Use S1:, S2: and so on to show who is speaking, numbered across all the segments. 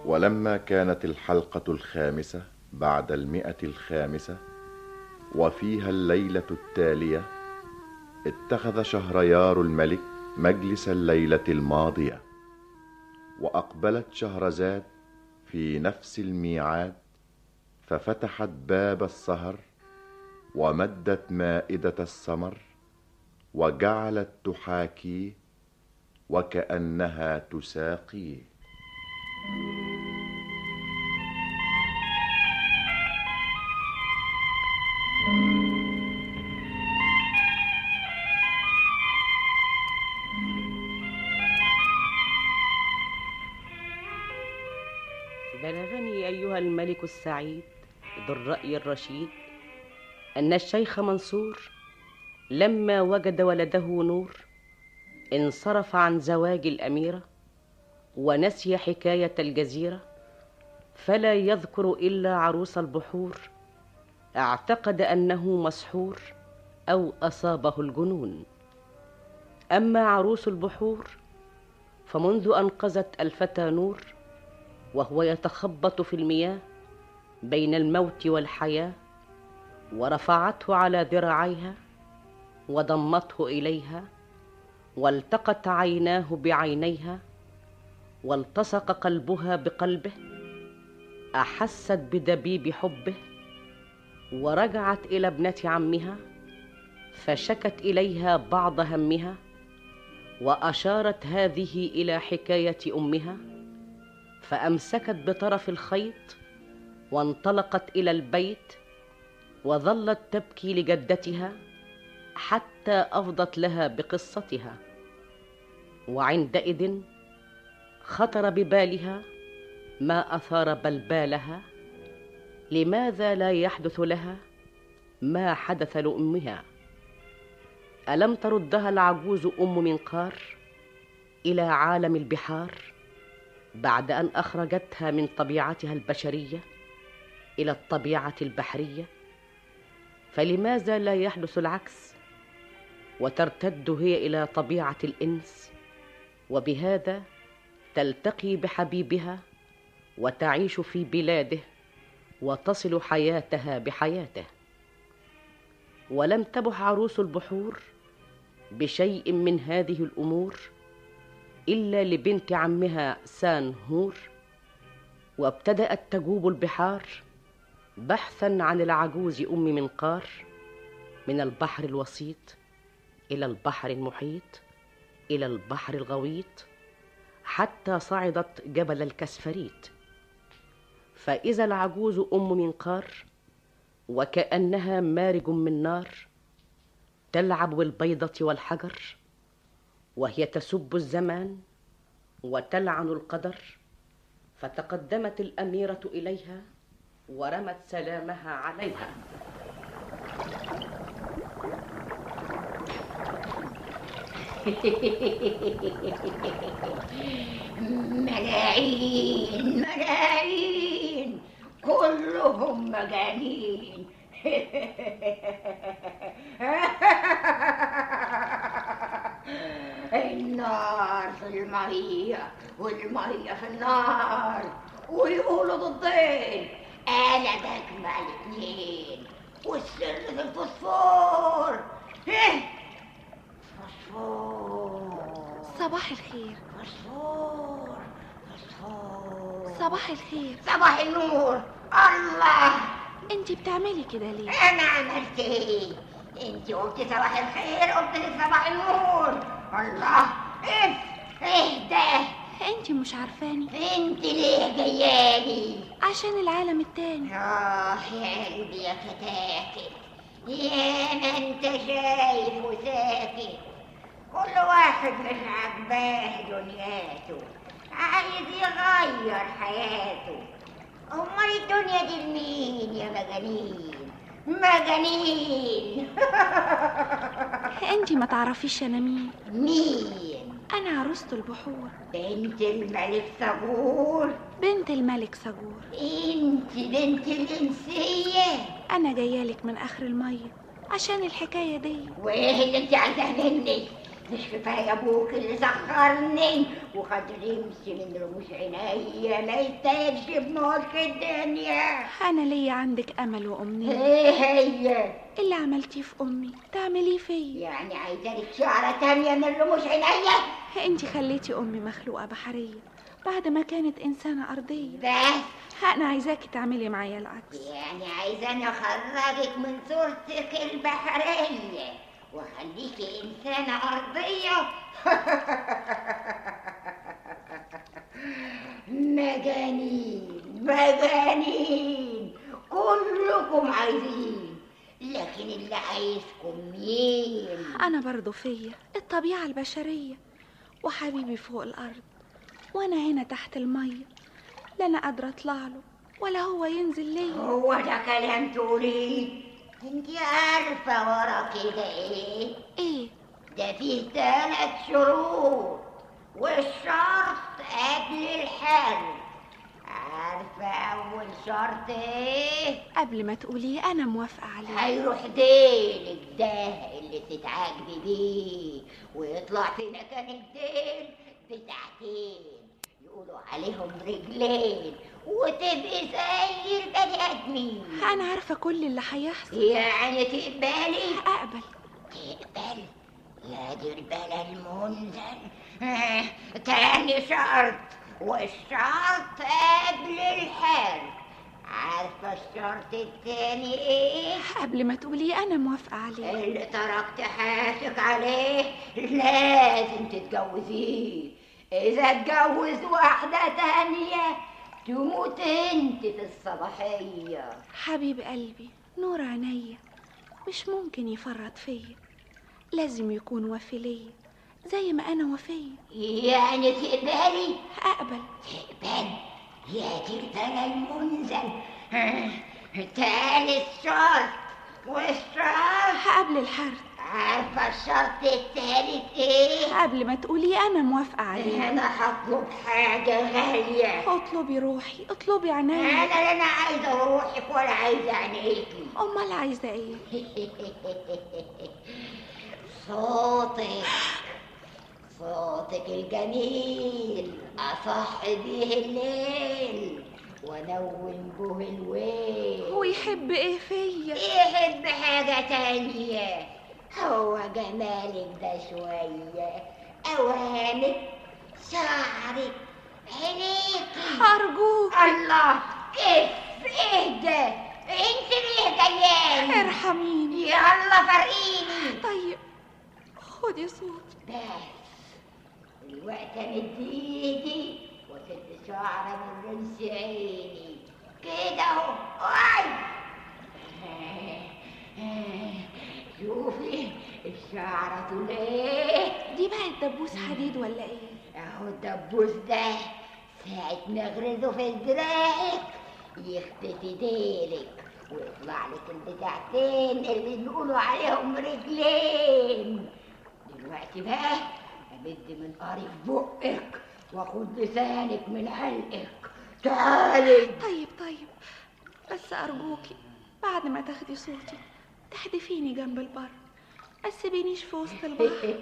S1: ولما كانت الحلقة الخامسة بعد المئة الخامسة وفيها الليلة التالية اتخذ شهريار الملك مجلس الليلة الماضية وأقبلت شهرزاد في نفس الميعاد ففتحت باب السهر ومدت مائدة السمر وجعلت تحاكيه وكأنها تساقيه
S2: بلغني أيها الملك السعيد ذو الرأي الرشيد أن الشيخ منصور لما وجد ولده نور انصرف عن زواج الأميرة ونسي حكاية الجزيرة فلا يذكر إلا عروس البحور اعتقد أنه مسحور أو أصابه الجنون أما عروس البحور فمنذ أنقذت الفتى نور وهو يتخبط في المياه بين الموت والحياه ورفعته على ذراعيها وضمته اليها والتقت عيناه بعينيها والتصق قلبها بقلبه احست بدبيب حبه ورجعت الى ابنه عمها فشكت اليها بعض همها واشارت هذه الى حكايه امها فامسكت بطرف الخيط وانطلقت الى البيت وظلت تبكي لجدتها حتى افضت لها بقصتها وعندئذ خطر ببالها ما اثار بلبالها لماذا لا يحدث لها ما حدث لامها الم تردها العجوز ام منقار الى عالم البحار بعد ان اخرجتها من طبيعتها البشريه الى الطبيعه البحريه فلماذا لا يحدث العكس وترتد هي الى طبيعه الانس وبهذا تلتقي بحبيبها وتعيش في بلاده وتصل حياتها بحياته ولم تبح عروس البحور بشيء من هذه الامور الا لبنت عمها سان هور وابتدات تجوب البحار بحثا عن العجوز ام منقار من البحر الوسيط الى البحر المحيط الى البحر الغويط حتى صعدت جبل الكسفريت فاذا العجوز ام منقار وكانها مارج من نار تلعب بالبيضه والحجر وهي تسب الزمان وتلعن القدر فتقدمت الاميره اليها ورمت سلامها عليها
S3: ملاعين ملاعين كلهم مجانين النار في المية والمية في النار ويقولوا ضدين انا بجمع الاثنين والسر في الفوسفور إيه؟ فوسفور
S4: صباح الخير
S3: فوسفور فوسفور
S4: صباح الخير
S3: صباح النور الله
S4: انت بتعملي كده ليه
S3: انا عملت ايه انت قلت صباح الخير قلت لي صباح النور الله ايه ايه ده
S4: انت مش عارفاني
S3: انت ليه جايالي
S4: عشان العالم التاني
S3: اه يا قلبي يا فتاكت يا ما انت شايف وساكت كل واحد مش عاجباه دنياته عايز يغير حياته امال الدنيا دي لمين يا مجانين مجانين
S4: انت ما تعرفيش انا مين
S3: مين
S4: انا عروسة البحور
S3: بنت الملك صبور
S4: بنت الملك سجور
S3: انت بنت الانسيه
S4: انا جايالك من اخر المية عشان الحكاية دي
S3: وايه اللي انت عايزاه مني مش كفايه ابوك اللي سخرني وخد رمش من رموش عينيا ما يستاهلش بملك الدنيا
S4: أنا ليا عندك أمل وأمنية
S3: ايه هي
S4: اللي عملتيه في أمي تعمليه فيا
S3: يعني عايزه لك شعره تانية من رموش عينيا
S4: انتي خليتي أمي مخلوقة بحرية بعد ما كانت إنسانة أرضية
S3: بس
S4: أنا عايزاكي تعملي معايا العكس
S3: يعني عايزاني اخرجك من صورتك البحرية واخليكي انسانة ارضية مجانين مجانين كلكم عايزين لكن اللي عايزكم مين
S4: أنا برضو فيا الطبيعة البشرية وحبيبي فوق الأرض وأنا هنا تحت المية لا أنا قادرة أطلع له ولا هو ينزل ليا
S3: هو ده كلام تقوليه انت عارفة ورا كده ايه
S4: إيه
S3: ده فيه ثلاث شروط والشرط قبل الحل عارفة أول شرط إيه؟
S4: قبل ما تقوليه أنا موافقة عليه
S3: هيروح ديلك ده اللي تتعاجبي بيه ويطلع في مكان الديل بتاعتين يقولوا عليهم رجلين وتبقي زي البني آدمين
S4: أنا عارفة كل اللي هيحصل
S3: يعني تقبلي
S4: أقبل
S3: تقبل يا دي البلا المنزل آه، تاني شرط والشرط قبل الحل عارفة الشرط التاني ايه؟
S4: قبل ما تقوليه أنا موافقة عليه
S3: اللي تركت حياتك عليه لازم تتجوزيه إذا اتجوز واحدة تانية تموت انت في الصباحية
S4: حبيب قلبي نور عينيا مش ممكن يفرط فيا لازم يكون وفي ليا زي ما أنا وفية
S3: يعني تقبلي
S4: أقبل
S3: تقبل يا دي البلا المنزل آه، تالت شرط والشرط
S4: قبل الحرب
S3: عارفة الشرط التالت ايه؟
S4: قبل ما تقولي أنا موافقة عليه
S3: أنا هطلب حاجة غالية
S4: اطلبي روحي اطلبي عينيا
S3: أنا لا أنا عايزة روحك ولا عايزة عينيكي
S4: أمال عايزة إيه
S3: صوتك صوتك الجميل أصح به الليل ونوم به الويل
S4: هو يحب إيه فيا
S3: يحب حاجة تانية هو جمالك ده شوية أوانك شعرك عينيكي
S4: أرجوك
S3: الله اف ايه ده انت ليه جاياني
S4: ارحميني
S3: يلا فرقيني
S4: طيب خدي صوت
S3: بس الوقت امد ايدي واسد شعره من رمش عيني كده اهو اي شوفي الشعرة تقول ايه
S4: دي بقى الدبوس حديد ولا إيه
S3: اهو الدبوس ده ساعة ما اغرزه في دراعك يختفي ديلك ويطلع لك البتاعتين اللي بيقولوا عليهم رجلين دلوقتي بقى امد من قاري في بقك واخد لسانك من علقك تعالي
S4: طيب طيب بس أرجوكي بعد ما تاخدي صوتي تحدفيني جنب البر ما تسيبينيش في وسط البحر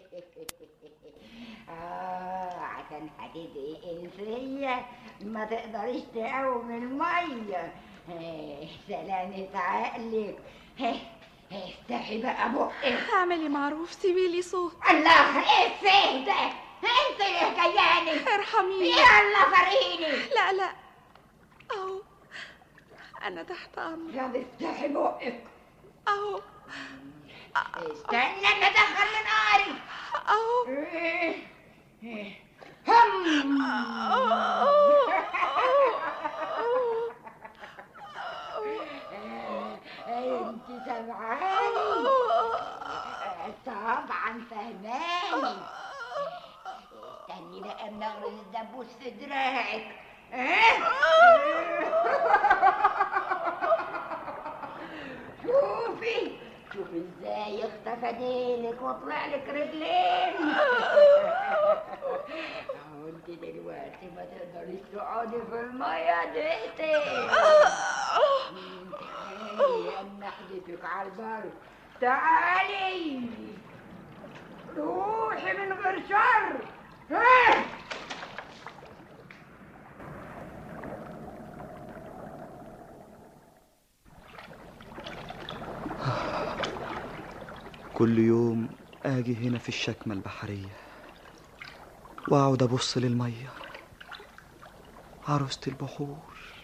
S3: آه عشان هتبقي إنسية ما تقدريش تعوم المية آه، سلامة عقلك آه، افتحي بقى بقك
S4: اعملي معروف سيبيلي صوت
S3: الله ايه فيه ده انت اللي جاياني
S4: ارحميني
S3: يلا فرقيني
S4: لا لا أهو أنا تحت أمر
S3: طب افتحي بقك
S4: أهو
S3: استنى ما ادخل من قاري
S4: أهو
S3: إيه، إيه. هم انت سامعاني طبعا فهماني استني بقى اما اغرز الدبوس في دراعك إيه؟ شوفي شوفي ازاي اختفى ديلك وطلع لك رجلين اهو انت دلوقتي ما تقدريش تقعدي في الميه دقيقتين تعالي اما احدفك على البر تعالي روحي من غير شر إيه؟
S5: كل يوم آجي هنا في الشكمة البحرية وأقعد أبص للمية عروسة البحور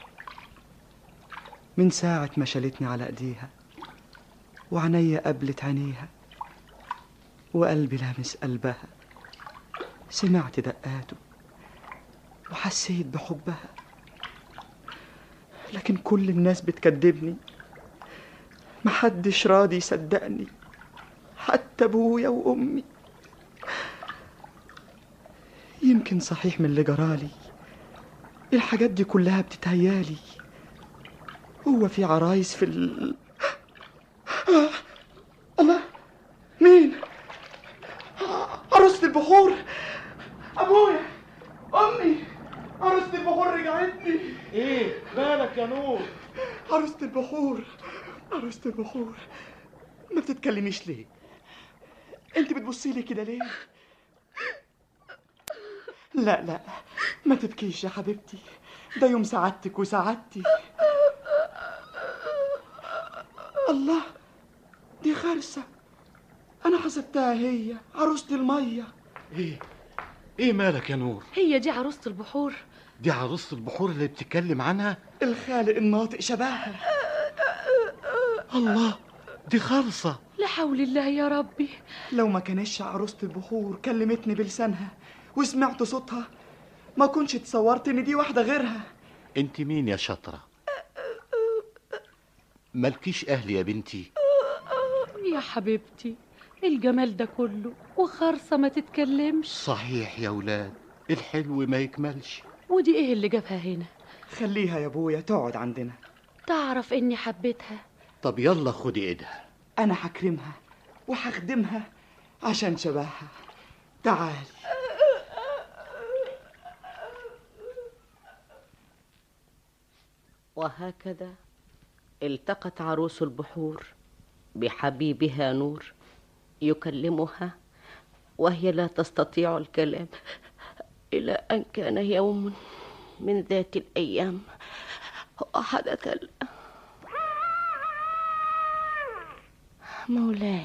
S5: من ساعة ما شالتني على إيديها وعينيا قبلت عينيها وقلبي لامس قلبها سمعت دقاته وحسيت بحبها لكن كل الناس بتكدبني محدش راضي يصدقني حتى ابويا وامي يمكن صحيح من اللي جرالي الحاجات دي كلها بتتهيالي هو في عرايس في ال... آه. الله مين آه، عروسة البحور ابويا امي عروسة البحور رجعتني
S6: ايه مالك يا نور
S5: عروسة البحور عروسة البحور ما بتتكلميش ليه انت بتبصي لي كده ليه لا لا ما تبكيش يا حبيبتي ده يوم سعادتك وسعادتي الله دي خرسة أنا حسبتها هي عروسة المية
S6: ايه ايه مالك يا نور
S2: هي دي عروسة البحور
S6: دي عروسة البحور اللي بتتكلم عنها
S5: الخالق الناطق شبهها
S6: الله دي خالصة
S2: لا حول الله يا ربي
S5: لو ما كانتش عروسة البحور كلمتني بلسانها وسمعت صوتها ما كنتش تصورت ان دي واحدة غيرها
S6: انت مين يا شطرة مالكيش اهل يا بنتي
S2: يا حبيبتي الجمال ده كله وخرصة ما تتكلمش
S6: صحيح يا ولاد الحلو ما يكملش
S2: ودي ايه اللي جابها هنا
S5: خليها يا ابويا تقعد عندنا
S2: تعرف اني حبيتها
S6: طب يلا خدي ايدها
S5: انا هكرمها وهخدمها عشان شبهها تعالي
S2: وهكذا التقت عروس البحور بحبيبها نور يكلمها وهي لا تستطيع الكلام الى ان كان يوم من ذات الايام وحدث ال- مولاي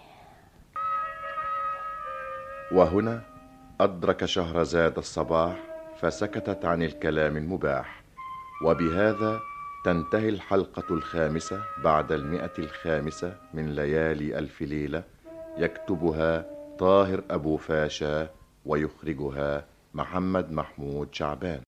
S1: وهنا أدرك شهرزاد الصباح فسكتت عن الكلام المباح وبهذا تنتهي الحلقة الخامسة بعد المئة الخامسة من ليالي ألف ليلة يكتبها طاهر أبو فاشا ويخرجها محمد محمود شعبان